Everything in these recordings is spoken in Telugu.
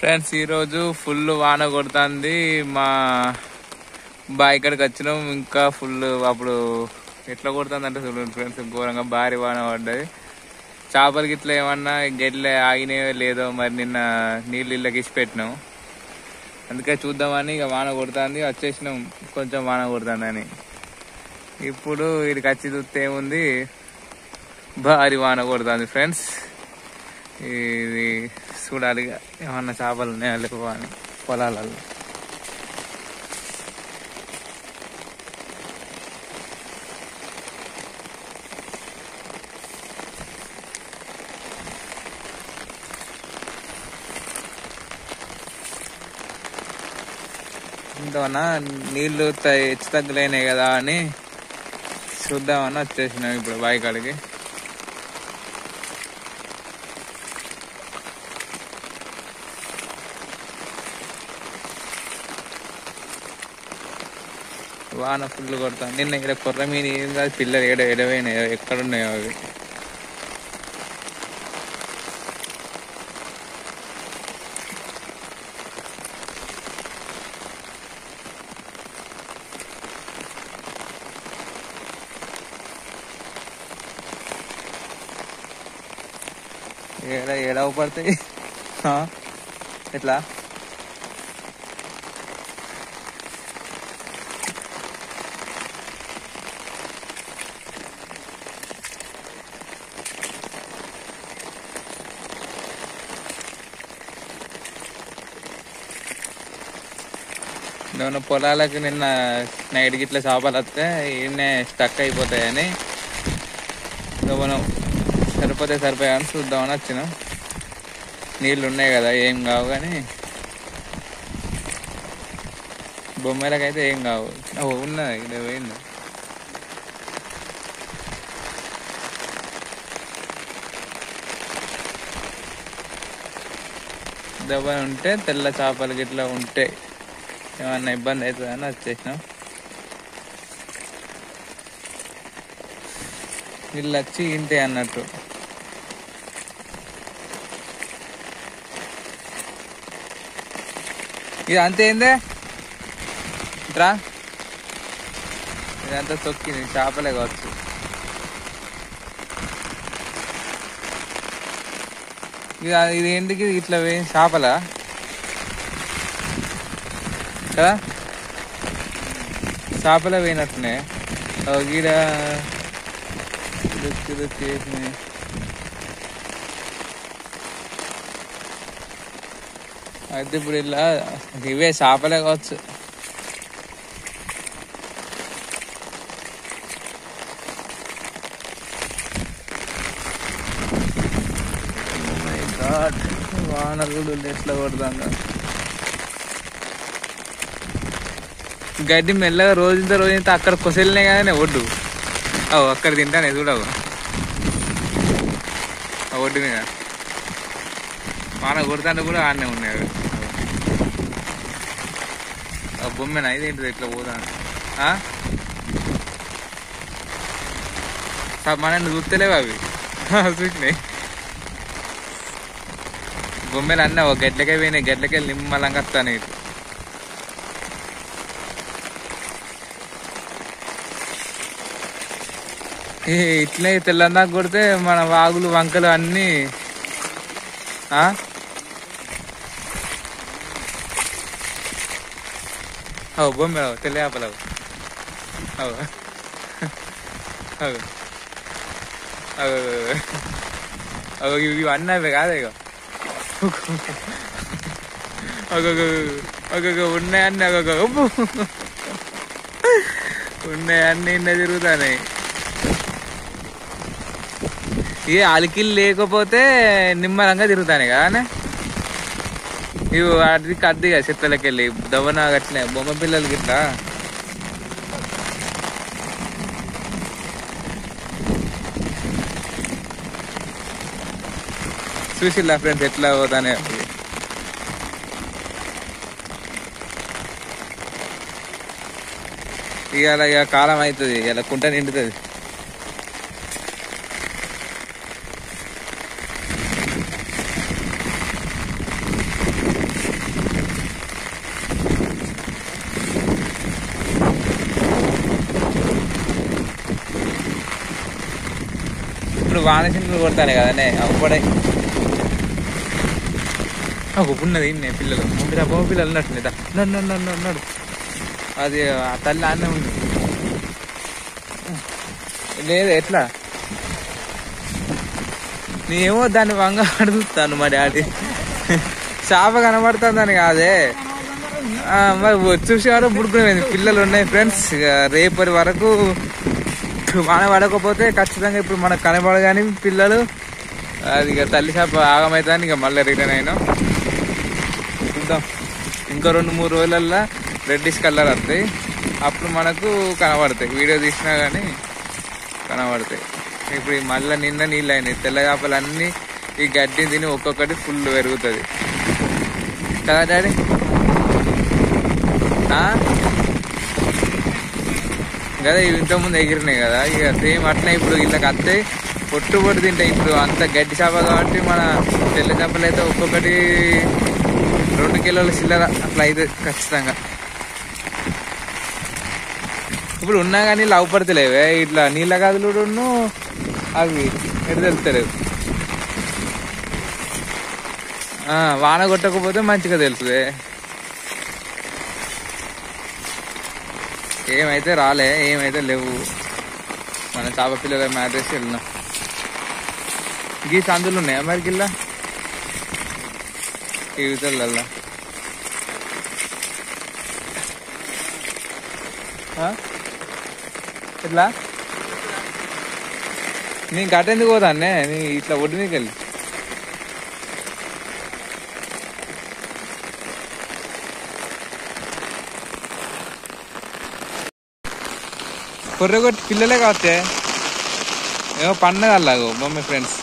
ఫ్రెండ్స్ ఈరోజు ఫుల్ వాన కొడుతుంది మా బాయ్ ఇక్కడికి వచ్చినాం ఇంకా ఫుల్ అప్పుడు ఎట్లా కొడుతుంది అంటే చూడండి ఫ్రెండ్స్ ఘోరంగా భారీ వాన పడ్డది చేపలకి ఇట్లా ఏమన్నా గెడ్లే ఆగినాయో లేదో మరి నిన్న నీళ్ళు ఇళ్ళకి ఇచ్చి పెట్టినాం అందుకే చూద్దామని ఇక వాన కొడుతుంది వచ్చేసినాం కొంచెం వాన కొడుతుందని ఇప్పుడు వీడికి వచ్చి చూస్తే ఏముంది భారీ వాన కొడుతుంది ఫ్రెండ్స్ ఇది చూడాలి ఇక ఏమన్నా చేపలు ఉన్నాయా లేవా అని పొలాలలో ఇంతవన్నా నీళ్లు త- హెచ్చు తగ్గులైనాయి కదా అని చూద్దామని వచ్చేసినాం ఇప్పుడు బావి కాడికి వాన ఫుల్ కొడతాం నిన్న ఇక్కడ కొర్ర మీన ఏం కాదు పిల్లలు ఏడ ఎడవైనాయో ఎక్కడున్నాయో అవి ఏడ ఏడవ పడతాయి ఆ? ఎట్లా నేను పొలాలకు నిన్న నైట్ గిట్ల చేపలు వస్తే ఈయనే స్టక్ అయిపోతాయని ఇంకా మనం సరిపోతే సరిపోయాయని చూద్దామని వచ్చినాం నీళ్ళు ఉన్నాయి కదా ఏం కావు కానీ బొమ్మలకైతే ఏం కావు ఓ ఉన్నది ఇక్కడ పోయింది దెబ్బ ఉంటే తెల్ల చేపలు గిట్లా ఉంటే ఏమన్నా ఇబ్బంది అవుతుందని వచ్చేసినాం వీళ్ళు వచ్చి ఇంతే అన్నట్టు ఇది అంతే ఏందే ఇట్రా ఇదంతా తొక్కింది చేపలే కావచ్చు ఇది ఇది ఏంటికి ఇట్లా వే- చేపలా కదా చేపలే పోయినట్టునే ఓ గీడ దుక్కి దుక్కి వేసినాయి. అయితే ఇప్పుడు ఇలా ఇవే చేపలే కావచ్చు గాడ్ వానలు కూడా ఎట్లా కొడుతుందో గడ్డి మెల్లగా రోజుంత రోజుంత అక్కడ కొసలినే కానీ ఒడ్డు అవు అక్కడ తింటానే చూడవు ఆ ఒడ్డు మీద వాన కొడుతుంటే కూడా ఆడనే ఉన్నాయి అవి. ఆ బొమ్మెన ఇదేంటిది ఇట్లా పోతా మన చూస్తలేవు అవి చూసినాయి బొమ్మలు అన్న ఒక గడ్లకే పోయినాయి గడ్లకే నిమ్మలంగా వస్తాను ఇటు ఏ ఇట్లే తెల్లందాక కొడితే మన వాగులు వంకలు అన్నీ ఆ? అవు బొమ్మ తెల్ల చేపలవు అవు అవు అవు అవు ఇవి అన్నీ అవే కాదే ఇక ఒక ఉన్నాయన్నీ ఒక ఉన్నాయన్నీ ఇన్న తిరుగుతాయి ఏ అలికిలు లేకపోతే నిమ్మలంగా తిరుగుతానే కదా ఇవి వాటికి అద్దెగా చెట్లకి వెళ్ళి దవన గట్లే బొమ్మ పిల్లలు గిట్లా చూసిల్లా ఫ్రెండ్స్ ఎట్లా పోతానే ఇవాళ ఇక కాలం అవుతుంది ఇలా కుంట నిండుతుంది వాన చినుకులు కొడతానే కదనే అప్పుడే ఉన్నది నేను పిల్లలు ముందు బొమ్మ పిల్లలు ఉన్నట్టు నన్ను నన్ను నన్ను అన్నాడు అది ఆ తల్లి అన్నే ఉంది లేదు ఎట్లా నేనేమో దాన్ని వంగ అడుగుతాను మా డాడీ చేప కనబడుతుందని కాదే ఆ, మరి చూసేవారు ముడుకునేది పిల్లలు ఉన్నాయి ఫ్రెండ్స్ ఇక రేపటి వరకు వాన పడకపోతే ఖచ్చితంగా ఇప్పుడు మనకు కనబడ కానీ పిల్లలు అది ఇక తల్లి చేప ఆగమైతాన్ని ఇక మళ్ళీ రిటర్న్ అయినాం చూద్దాం ఇంకో రెండు మూడు రోజులల్లో రెడ్డిష్ కలర్ వస్తాయి అప్పుడు మనకు కనబడతాయి వీడియో తీసినా కానీ కనబడతాయి ఇప్పుడు ఈ మళ్ళీ నిన్న నీళ్ళు అయినాయి తెల్ల చేపలు అన్నీ ఈ గడ్డి తిని ఒక్కొక్కటి ఫుల్ పెరుగుతుంది కదా డాడీ ఆ? కదా ఇవి ఇంతకుముందు ఎగిరినాయి కదా ఇక సేమ్ అట్లా ఇప్పుడు వీళ్ళకి అత్తే పొట్టు పొట్టు తింటాయి ఇప్పుడు అంత గడ్డి చేప కాబట్టి మన తెల్ల చేపలు అయితే ఒక్కొక్కటి రెండు కిలోల చిల్లర అట్లా అయితే ఖచ్చితంగా ఇప్పుడు ఉన్నా కానీ లవ్ పడతలేవే ఇట్లా నీళ్ళ గదులును అవి ఎటు తెలుస్తలేవు ఆ, వాన కొట్టకపోతే మంచిగా తెలుసుదే ఏమైతే రాలే ఏమైతే లేవు మన చేప పిల్లల మ్యాట్రెస్ వెళ్ళినాం గీ సందులు ఉన్నాయా మరి గిల్లా ఇవితలల్లా ఎట్లా నేను గట్టెందుకు పోతానే నీ ఇట్లా ఒడ్డు మీకు వెళ్ళి కొర్రగొట్టి పిల్లలే కావచ్చే ఏమో పండగ అలాగో మమ్మీ ఫ్రెండ్స్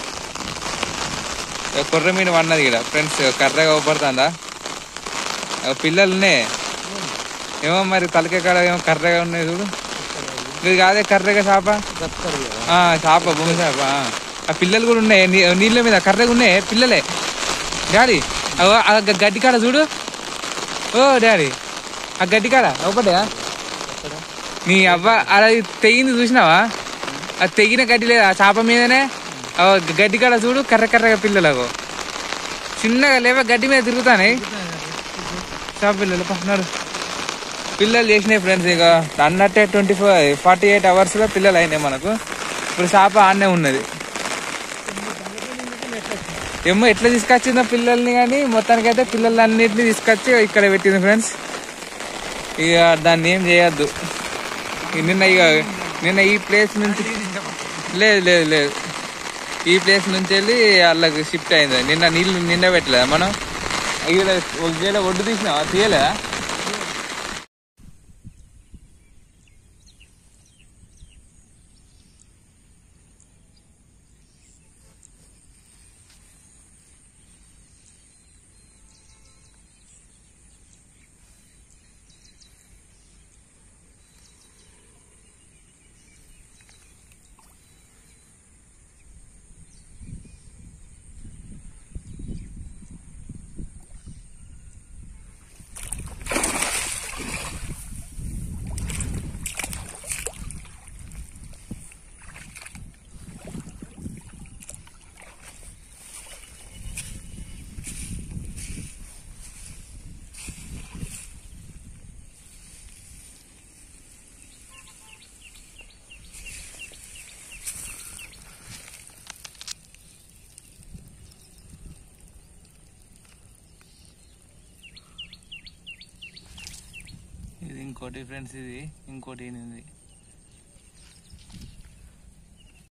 కొర్ర మీద పన్నది ఇక్కడ ఫ్రెండ్స్ కర్రగా ఊపడుతుందా పిల్లలు ఉన్నాయి ఏమో మరి తలకే కాడ ఏమో కర్రగా ఉన్నాయి చూడు ఇది కాదే కర్రగా చేప ఆ, చేప భూమి చేప ఆ. ఆ పిల్లలు కూడా ఉన్నాయి నీ- నీళ్ళ మీద కర్రగా ఉన్నాయి పిల్లలే డాడీ అగో, ఆ గ- గడ్డి కాడ చూడు ఓ డాడీ ఆ గడ్డి కాడ ఒకటా నీ అవ్వ అది తెగింది చూసినావా అది తెగిన గడ్డి లేదా ఆ చేప మీదనే ఆ గడ్డి కాడ చూడు కర్ర కర్రగా పిల్లలకు చిన్నగా లేవ గడ్డి మీద తిరుగుతానే చేప పిల్లలు పన్నాడు పిల్లలు చేసినాయి ఫ్రెండ్స్ ఇక అన్నట్టే ట్వంటీ ఫోర్ ఫార్టీ ఎయిట్ అవర్స్లో పిల్లలు అయినాయి మనకు ఇప్పుడు చేప ఆడనే ఉన్నది ఏమో ఎట్లా తీసుకొచ్చిందో పిల్లల్ని కానీ మొత్తానికైతే పిల్లలన్నింటినీ తీసుకొచ్చి ఇక్కడ పెట్టింది ఫ్రెండ్స్ ఇక దాన్ని ఏం చేయొద్దు ఇక నిన్న ఇక నిన్న ఈ ప్లేస్ నుంచి లేదు లేదు లేదు ఈ ప్లేస్ నుంచి వెళ్ళి వాళ్ళకి షిఫ్ట్ అయింది నిన్న నీళ్ళు నిన్న పెట్టలేదా మనం ఇక్కడ ఒకవేళ ఒడ్డు తీసినావా తీయలేదా ఇది ఇంకోటి ఫ్రెండ్స్ ఇది ఇంకోటి ఇది